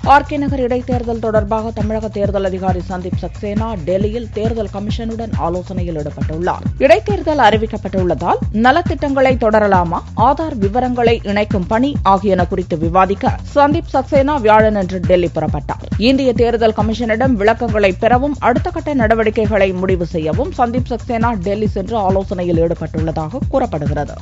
R K நகர் இடைத்தேர்தல் தொடர்பாக தமிழக தேர்தல் அதிகாரி சந்தீப் சக்சேனா டெல்லியில் தேர்தல் கமிஷனுடன் ஆலோசனையில் ஈடுபட்டுள்ளார் இடைத்தேர்தல் அறிவிக்கப்பட்டுள்ளதால் நலத்திட்டங்களை தொடரலாமா ஆதார் விவரங்களை இணைக்கும் பணி ஆகியன குறித்து விவாதிக்க சந்தீப் சக்சேனா வியாழனன்று டெல்லி புறப்பட்டார் இந்திய தேர்தல் கமிஷனிடம் விளக்கங்களை பெறவும் அடுத்த கட்ட நடவடிக்கைகளை முடிவு செய்யவும் சந்தீப் சக்சேனா டெல்லி சென்று ஆலோசனையில் ஈடுபட்டுள்ளதாக கூறப்படுகிறது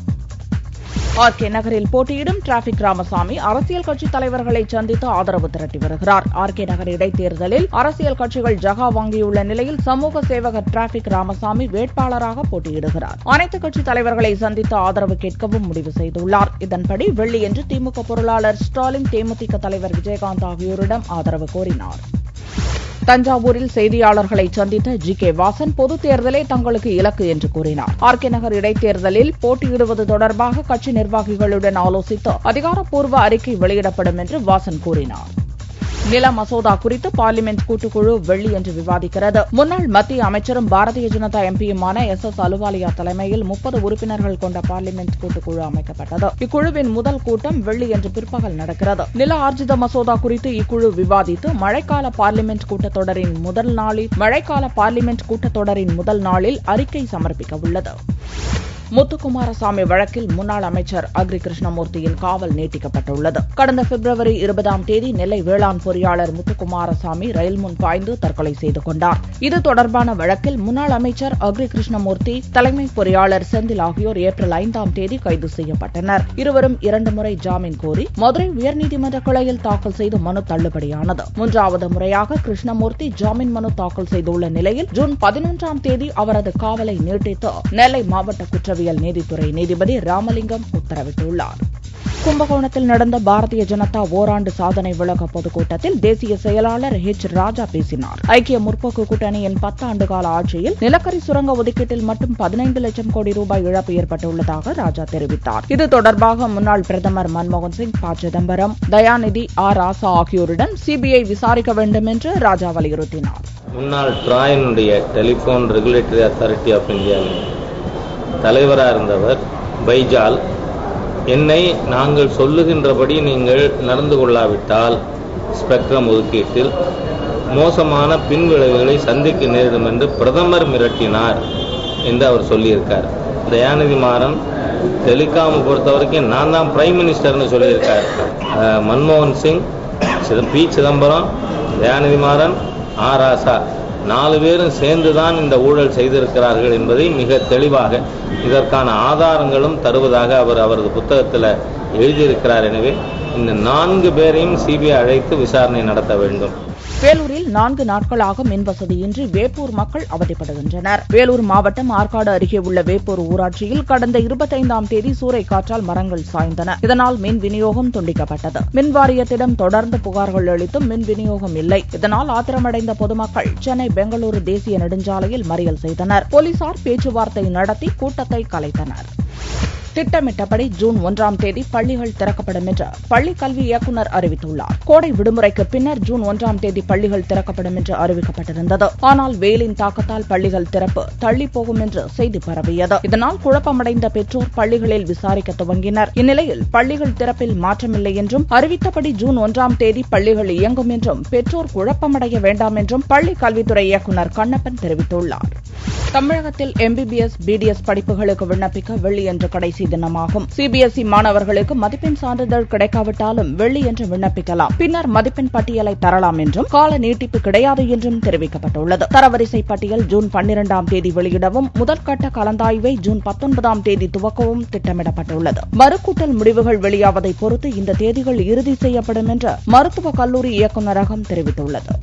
ஆர் கே நகரில் போட்டியிடும் டிராபிக் ராமசாமி அரசியல் கட்சி தலைவர்களை சந்தித்து ஆதரவு திரட்டி வருகிறார் ஆர் கே நகர் இடைத்தேர்தலில் அரசியல் கட்சிகள் ஜகா வாங்கியுள்ள நிலையில் சமூக சேவகர் டிராபிக் ராமசாமி வேட்பாளராக போட்டியிடுகிறார் அனைத்து கட்சி தலைவர்களை சந்தித்து ஆதரவு கேட்கவும் முடிவு செய்துள்ளார் இதன்படி வெள்ளியன்று திமுக பொருளாளர் ஸ்டாலின் தேமுதிக தலைவர் விஜயகாந்த் ஆகியோரிடம் ஆதரவு கோரினார் தஞ்சாவூரில் செய்தியாளர்களை சந்தித்த ஜி கே வாசன் பொதுத் தேர்தலே தங்களுக்கு இலக்கு என்று கூறினார் ஆர் கே நகர் இடைத்தேர்தலில் போட்டியிடுவது தொடர்பாக கட்சி நிர்வாகிகளுடன் ஆலோசித்து அதிகாரப்பூர்வ அறிக்கை வெளியிடப்படும் என்று வாசன் கூறினார் நில மசோதா குறித்து பார்லிமெண்ட் கூட்டுக்குழு வெள்ளியன்று விவாதிக்கிறது முன்னாள் மத்திய அமைச்சரும் பாரதிய ஜனதா எம்பியுமான எஸ் எஸ் அலுவாலியா தலைமையில் முப்பது உறுப்பினர்கள் கொண்ட பார்லிமெண்ட் கூட்டுக்குழு அமைக்கப்பட்டது இக்குழுவின் முதல் கூட்டம் வெள்ளியன்று பிற்பகல் நடக்கிறது நில ஆர்ஜித மசோதா குறித்து இக்குழு விவாதித்து மழைக்கால பார்லிமெண்ட் கூட்டத்தொடரின் முதல் நாளில் மழைக்கால பார்லிமெண்ட் கூட்டத்தொடரின் முதல் நாளில் அறிக்கை சமர்ப்பிக்க உள்ளது முத்துக்குமாரசாமி வழக்கில் முன்னாள் அமைச்சர் அக்ரி கிருஷ்ணமூர்த்தியின் காவல் நீட்டிக்கப்பட்டுள்ளது கடந்த பிப்ரவரி இருபதாம் தேதி நெல்லை வேளாண் பொறியாளர் முத்துக்குமாரசாமி ரயில் முன் பாய்ந்து தற்கொலை செய்து கொண்டார் இது தொடர்பான வழக்கில் முன்னாள் அமைச்சர் அக்ரி கிருஷ்ணமூர்த்தி தலைமை பொறியாளர் செந்தில் ஆகியோர் ஏப்ரல் ஐந்தாம் தேதி கைது செய்யப்பட்டனர் இருவரும் இரண்டு முறை ஜாமீன் கோரி மதுரை உயர்நீதிமன்ற கிளையில் தாக்கல் செய்த மனு தள்ளுபடியானது மூன்றாவது முறையாக கிருஷ்ணமூர்த்தி ஜாமீன் மனு தாக்கல் செய்துள்ள நிலையில் ஜூன் பதினொன்றாம் தேதி அவரது காவலை நீட்டித்து நெல்லை மாவட்ட குற்றவியல் குற்றவியல் நீதித்துறை நீதிபதி ராமலிங்கம் உத்தரவிட்டுள்ளார் கும்பகோணத்தில் நடந்த பாரதிய ஜனதா ஓராண்டு சாதனை விளக்க பொதுக்கூட்டத்தில் தேசிய செயலாளர் ஹெச் ராஜா பேசினார் ஐக்கிய முற்போக்கு கூட்டணியின் பத்தாண்டு கால ஆட்சியில் நிலக்கரி சுரங்க ஒதுக்கீட்டில் மட்டும் பதினைந்து லட்சம் கோடி ரூபாய் இழப்பு ஏற்பட்டுள்ளதாக ராஜா தெரிவித்தார் இது தொடர்பாக முன்னாள் பிரதமர் மன்மோகன் சிங் ப சிதம்பரம் தயாநிதி ஆர் ராசா ஆகியோருடன் சிபிஐ விசாரிக்க வேண்டும் என்று ராஜா வலியுறுத்தினார் முன்னாள் ட்ராயினுடைய டெலிபோன் ரெகுலேட்டரி அத்தாரிட்டி ஆஃப் இந்தியாவின் தலைவராக இருந்தவர் பைஜால் என்னை நாங்கள் சொல்லுகின்றபடி நீங்கள் நடந்து கொள்ளாவிட்டால் ஸ்பெக்ட்ரம் ஒதுக்கீட்டில் மோசமான பின்விளைவுகளை சந்திக்க நேரிடும் என்று பிரதமர் மிரட்டினார் என்று அவர் சொல்லியிருக்கார் தயாநிதி மாறன் டெலிகாமை பொறுத்த வரைக்கும் நான் தான் பிரைம் மினிஸ்டர்னு சொல்லியிருக்கார் மன்மோகன் சிங் பி சிதம்பரம் தயாநிதி மாறன் ஆர் ராசா நாலு பேரும் சேர்ந்துதான் இந்த ஊழல் செய்திருக்கிறார்கள் என்பதை மிக தெளிவாக இதற்கான ஆதாரங்களும் தருவதாக அவர் அவரது புத்தகத்தில் எழுதியிருக்கிறார் எனவே இந்த நான்கு பேரையும் சிபிஐ அழைத்து விசாரணை நடத்த வேண்டும் வேலூரில் நான்கு நாட்களாக மின் வசதியின்றி வேப்பூர் மக்கள் அவதிப்படுகின்றனர் வேலூர் மாவட்டம் ஆற்காடு அருகே உள்ள வேப்பூர் ஊராட்சியில் கடந்த இருபத்தைந்தாம் தேதி சூறை காற்றால் மரங்கள் சாய்ந்தன இதனால் மின் விநியோகம் துண்டிக்கப்பட்டது மின் வாரியத்திடம் தொடர்ந்து புகார்கள் அளித்தும் மின் விநியோகம் இல்லை இதனால் ஆத்திரமடைந்த பொதுமக்கள் சென்னை பெங்களூரு தேசிய நெடுஞ்சாலையில் மறியல் செய்தனர் போலீசார் பேச்சுவார்த்தை நடத்தி கூட்டத்தை கலைத்தனர் திட்டமிட்டபடி ஜூன் ஒன்றாம் தேதி பள்ளிகள் திறக்கப்படும் என்று பள்ளிக் கல்வி இயக்குநர் அறிவித்துள்ளார் கோடை விடுமுறைக்கு பின்னர் ஜூன் ஒன்றாம் தேதி பள்ளிகள் திறக்கப்படும் என்று அறிவிக்கப்பட்டிருந்தது ஆனால் வெயிலின் தாக்கத்தால் பள்ளிகள் திறப்பு தள்ளி போகும் என்று செய்தி பரவியது இதனால் குழப்பமடைந்த பெற்றோர் பள்ளிகளில் விசாரிக்க துவங்கினர் இந்நிலையில் பள்ளிகள் திறப்பில் மாற்றமில்லை என்றும் அறிவித்தபடி ஜூன் ஒன்றாம் தேதி பள்ளிகள் இயங்கும் என்றும் பெற்றோர் குழப்பமடைய வேண்டாம் என்றும் பள்ளிக் கல்வித்துறை இயக்குநர் கண்ணப்பன் தெரிவித்துள்ளார் தமிழகத்தில் எம்பிபிஎஸ் பிடிஎஸ் படிப்புகளுக்கு விண்ணப்பிக்க வெள்ளியன்று கடைசி தினமாகும் சிபிஎஸ்இ மாணவர்களுக்கு மதிப்பெண் சான்றிதழ் கிடைக்காவிட்டாலும் வெள்ளியன்று விண்ணப்பிக்கலாம் பின்னர் மதிப்பெண் பட்டியலை தரலாம் என்றும் கால நீட்டிப்பு கிடையாது என்றும் தெரிவிக்கப்பட்டுள்ளது தரவரிசை பட்டியல் ஜூன் பன்னிரண்டாம் தேதி வெளியிடவும் முதற்கட்ட கலந்தாய்வை ஜூன் பத்தொன்பதாம் தேதி துவக்கவும் திட்டமிடப்பட்டுள்ளது மறுக்கூட்டல் முடிவுகள் வெளியாவதை பொறுத்து இந்த தேதிகள் இறுதி செய்யப்படும் என்று மருத்துவக் கல்லூரி இயக்குநரகம் தெரிவித்துள்ளது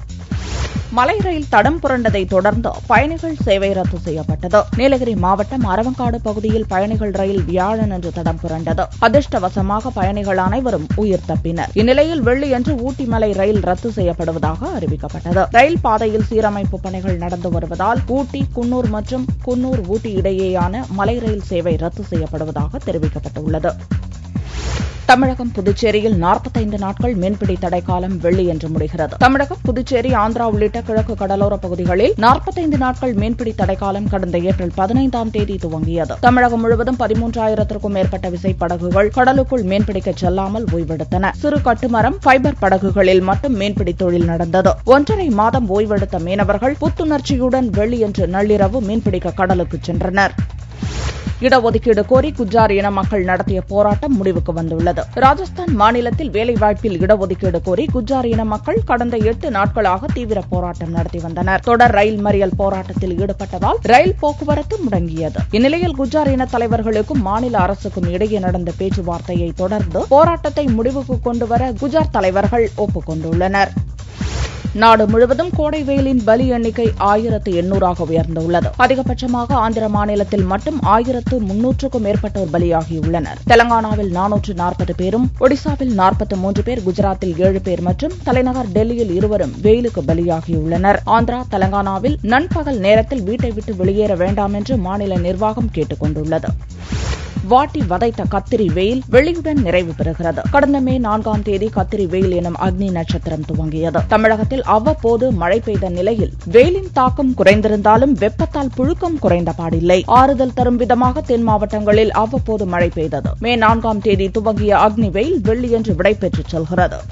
மலை ரயில் தடம் புரண்டதை தொடர்ந்து பயணிகள் சேவை ரத்து செய்யப்பட்டது நீலகிரி மாவட்டம் அரவங்காடு பகுதியில் பயணிகள் ரயில் வியாழனன்று தடம் புரண்டது அதிர்ஷ்டவசமாக பயணிகள் அனைவரும் உயிர் தப்பினர் இந்நிலையில் வெள்ளியன்று ஊட்டி மலை ரயில் ரத்து செய்யப்படுவதாக அறிவிக்கப்பட்டது ரயில் பாதையில் சீரமைப்பு பணிகள் நடந்து வருவதால் ஊட்டி குன்னூர் மற்றும் குன்னூர் ஊட்டி இடையேயான மலை ரயில் சேவை ரத்து செய்யப்படுவதாக தெரிவிக்கப்பட்டுள்ளது தமிழகம் புதுச்சேரியில் நாற்பத்தைந்து நாட்கள் மீன்பிடி தடைக்காலம் வெள்ளி என்று முடிகிறது தமிழகம் புதுச்சேரி ஆந்திரா உள்ளிட்ட கிழக்கு கடலோர பகுதிகளில் நாற்பத்தைந்து நாட்கள் மீன்பிடி தடைக்காலம் கடந்த ஏப்ரல் பதினைந்தாம் தேதி துவங்கியது தமிழகம் முழுவதும் பதிமூன்றாயிரத்திற்கும் மேற்பட்ட விசைப்படகுகள் கடலுக்குள் மீன்பிடிக்க செல்லாமல் ஓய்வெடுத்தன சிறு கட்டுமரம் ஃபைபர் படகுகளில் மட்டும் மீன்பிடி தொழில் நடந்தது ஒன்றரை மாதம் ஓய்வெடுத்த மீனவர்கள் புத்துணர்ச்சியுடன் வெள்ளியன்று நள்ளிரவு மீன்பிடிக்க கடலுக்கு சென்றனர் இடஒதுக்கீடு கோரி குஜார் இன மக்கள் நடத்திய போராட்டம் முடிவுக்கு வந்துள்ளது ராஜஸ்தான் மாநிலத்தில் வேலைவாய்ப்பில் இடஒதுக்கீடு கோரி குஜார் இன மக்கள் கடந்த எட்டு நாட்களாக தீவிர போராட்டம் நடத்தி வந்தனர் தொடர் ரயில் மறியல் போராட்டத்தில் ஈடுபட்டதால் ரயில் போக்குவரத்து முடங்கியது இந்நிலையில் குஜார் இன தலைவர்களுக்கும் மாநில அரசுக்கும் இடையே நடந்த பேச்சுவார்த்தையை தொடர்ந்து போராட்டத்தை முடிவுக்கு கொண்டுவர குஜார் தலைவர்கள் ஒப்புக் கொண்டுள்ளனர் நாடு முழுவதும் கோடை வெயிலின் பலி எண்ணிக்கை ஆயிரத்து எண்ணூறாக உயர்ந்துள்ளது அதிகபட்சமாக ஆந்திர மாநிலத்தில் மட்டும் ஆயிரத்து முன்னூற்றுக்கும் மேற்பட்டோர் பலியாகியுள்ளனர் தெலங்கானாவில் நானூற்று நாற்பது பேரும் ஒடிசாவில் நாற்பத்தி மூன்று பேர் குஜராத்தில் ஏழு பேர் மற்றும் தலைநகர் டெல்லியில் இருவரும் வெயிலுக்கு பலியாகியுள்ளனர் ஆந்திரா தெலங்கானாவில் நண்பகல் நேரத்தில் வீட்டை விட்டு வெளியேற வேண்டாம் என்று மாநில நிர்வாகம் கேட்டுக் கொண்டுள்ளது வாட்டி வதைத்த கத்திரி வெயில் வெள்ளியுடன் நிறைவு பெறுகிறது கடந்த மே நான்காம் தேதி கத்திரி வெயில் எனும் அக்னி நட்சத்திரம் துவங்கியது தமிழகத்தில் அவ்வப்போது மழை பெய்த நிலையில் வெயிலின் தாக்கம் குறைந்திருந்தாலும் வெப்பத்தால் புழுக்கம் குறைந்த பாடில்லை ஆறுதல் தரும் விதமாக தென் மாவட்டங்களில் அவ்வப்போது மழை பெய்தது மே நான்காம் தேதி துவங்கிய அக்னி வெயில் வெள்ளியன்று விடைபெற்றுச் செல்கிறது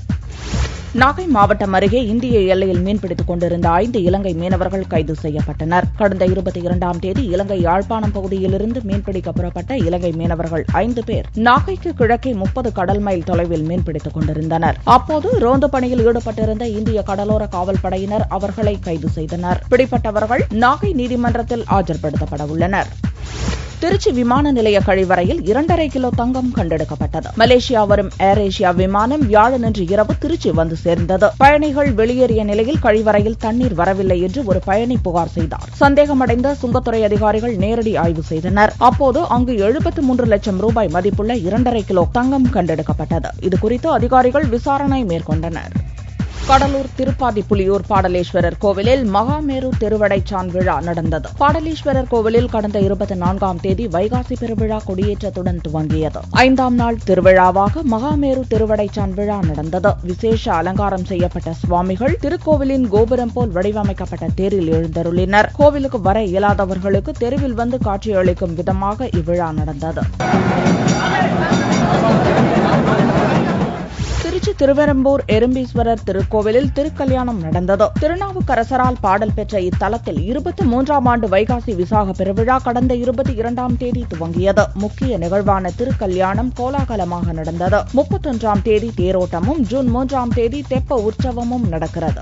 நாகை மாவட்டம் அருகே இந்திய எல்லையில் மீன்பிடித்துக் கொண்டிருந்த ஐந்து இலங்கை மீனவர்கள் கைது செய்யப்பட்டனர் கடந்த இருபத்தி இரண்டாம் தேதி இலங்கை யாழ்ப்பாணம் பகுதியிலிருந்து மீன்பிடிக்க புறப்பட்ட இலங்கை மீனவர்கள் ஐந்து பேர் நாகைக்கு கிழக்கே முப்பது கடல் மைல் தொலைவில் மீன்பிடித்துக் கொண்டிருந்தனர் அப்போது ரோந்து பணியில் ஈடுபட்டிருந்த இந்திய கடலோர காவல் படையினர் அவர்களை கைது செய்தனர் பிடிப்பட்டவர்கள் நாகை நீதிமன்றத்தில் ஆஜர்படுத்தப்பட உள்ளனர் திருச்சி விமான நிலைய கழிவறையில் இரண்டரை கிலோ தங்கம் கண்டெடுக்கப்பட்டது மலேசியா வரும் ஏர் ஏசியா விமானம் வியாழனன்று இரவு திருச்சி வந்து சேர்ந்தது பயணிகள் வெளியேறிய நிலையில் கழிவறையில் தண்ணீர் வரவில்லை என்று ஒரு பயணி புகார் செய்தார் சந்தேகமடைந்த சுங்கத்துறை அதிகாரிகள் நேரடி ஆய்வு செய்தனர் அப்போது அங்கு எழுபத்து மூன்று லட்சம் ரூபாய் மதிப்புள்ள இரண்டரை கிலோ தங்கம் கண்டெடுக்கப்பட்டது இதுகுறித்து அதிகாரிகள் விசாரணை மேற்கொண்டனர் கடலூர் திருப்பாதி புலியூர் பாடலேஸ்வரர் கோவிலில் மகாமேரு திருவடைச்சான் விழா நடந்தது பாடலேஸ்வரர் கோவிலில் கடந்த இருபத்தி நான்காம் தேதி வைகாசி பெருவிழா கொடியேற்றத்துடன் துவங்கியது ஐந்தாம் நாள் திருவிழாவாக மகாமேரு திருவடைச்சான் விழா நடந்தது விசேஷ அலங்காரம் செய்யப்பட்ட சுவாமிகள் திருக்கோவிலின் கோபுரம் போல் வடிவமைக்கப்பட்ட தேரில் எழுந்தருளினர் கோவிலுக்கு வர இயலாதவர்களுக்கு தெருவில் வந்து காட்சியளிக்கும் விதமாக இவ்விழா நடந்தது திருச்சி திருவெரும்பூர் எறும்பீஸ்வரர் திருக்கோவிலில் திருக்கல்யாணம் நடந்தது திருநாவுக்கரசரால் பாடல் பெற்ற இத்தலத்தில் இருபத்தி மூன்றாம் ஆண்டு வைகாசி விசாக பெருவிழா கடந்த இருபத்தி இரண்டாம் தேதி துவங்கியது முக்கிய நிகழ்வான திருக்கல்யாணம் கோலாகலமாக நடந்தது முப்பத்தொன்றாம் தேதி தேரோட்டமும் ஜூன் மூன்றாம் தேதி தெப்ப உற்சவமும் நடக்கிறது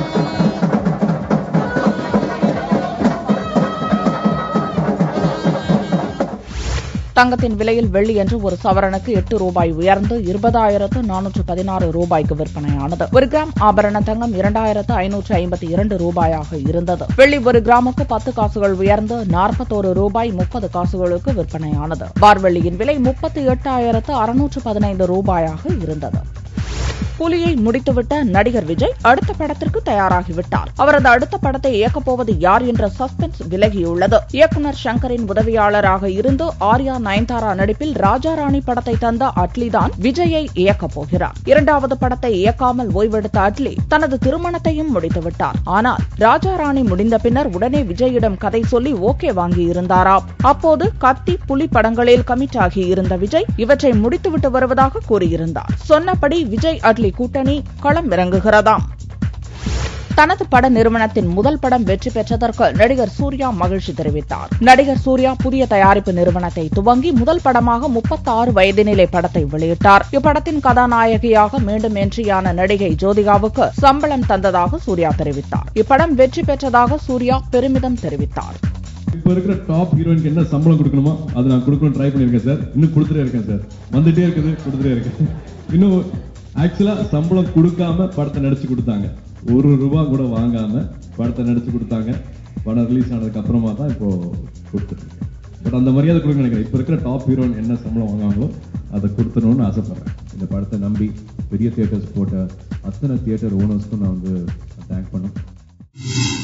தங்கத்தின் விலையில் வெள்ளி என்று ஒரு சவரனுக்கு எட்டு ரூபாய் உயர்ந்து இருபதாயிரத்து நானூற்று பதினாறு ரூபாய்க்கு விற்பனையானது ஒரு கிராம் ஆபரண தங்கம் இரண்டாயிரத்து ஐநூற்று ஐம்பத்தி இரண்டு ரூபாயாக இருந்தது வெள்ளி ஒரு கிராமுக்கு பத்து காசுகள் உயர்ந்து நாற்பத்தோரு ரூபாய் முப்பது காசுகளுக்கு விற்பனையானது பார்வெள்ளியின் விலை முப்பத்தி எட்டாயிரத்து அறுநூற்று பதினைந்து ரூபாயாக இருந்தது புலியை முடித்துவிட்ட நடிகர் விஜய் அடுத்த படத்திற்கு தயாராகிவிட்டார் அவரது அடுத்த படத்தை இயக்கப் போவது யார் என்ற சஸ்பென்ஸ் விலகியுள்ளது இயக்குநர் சங்கரின் உதவியாளராக இருந்து ஆர்யா நயன்தாரா நடிப்பில் ராஜா ராணி படத்தை தந்த அட்லி தான் விஜயை இயக்கப் போகிறார் இரண்டாவது படத்தை இயக்காமல் ஓய்வெடுத்த அட்லி தனது திருமணத்தையும் முடித்துவிட்டார் ஆனால் ராஜா ராணி முடிந்த பின்னர் உடனே விஜயிடம் கதை சொல்லி ஓகே வாங்கியிருந்தாராம் அப்போது கத்தி புலி படங்களில் கமிட் ஆகியிருந்த விஜய் இவற்றை முடித்துவிட்டு வருவதாக கூறியிருந்தார் சொன்னபடி விஜய் அட்லி கூட்டணி களம் இறங்குகிறதாம் தனது பட நிறுவனத்தின் முதல் படம் வெற்றி பெற்றதற்கு நடிகர் சூர்யா மகிழ்ச்சி தெரிவித்தார் நடிகர் சூர்யா புதிய தயாரிப்பு நிறுவனத்தை துவங்கி முதல் படமாக முப்பத்தாறு வயதினிலே படத்தை வெளியிட்டார் இப்படத்தின் கதாநாயகியாக மீண்டும் என்ட்ரியான நடிகை ஜோதிகாவுக்கு சம்பளம் தந்ததாக சூர்யா தெரிவித்தார் இப்படம் வெற்றி பெற்றதாக சூர்யா பெருமிதம் தெரிவித்தார் இப்போ இருக்கிற டாப் ஹீரோயினுக்கு என்ன சம்பளம் கொடுக்கணுமோ அதை நான் கொடுக்கணும் ட்ரை பண்ணியிருக்கேன் சார் இன்னும் கொடுத்துட்டே இருக்கேன் சார் வந்துட்டே இருக்குது கொடுத்துட்டே இருக்கேன் இன்னும் ஆக்சுவலா சம்பளம் கொடுக்காம படத்தை நடிச்சு கொடுத்தாங்க ஒரு ரூபா கூட வாங்காம படத்தை நடிச்சு கொடுத்தாங்க படம் ரிலீஸ் ஆனதுக்கு அப்புறமா தான் இப்போ கொடுத்துட்டு பட் அந்த மரியாதை கொடுக்க நினைக்கிறேன் இப்போ இருக்கிற டாப் ஹீரோயின் என்ன சம்பளம் வாங்குவாங்களோ அதை கொடுத்துடணும்னு ஆசைப்படுறேன் இந்த படத்தை நம்பி பெரிய தியேட்டர்ஸ் போட்ட அத்தனை தியேட்டர் ஓனர்ஸ்க்கும் நான் வந்து தேங்க் பண்ணேன்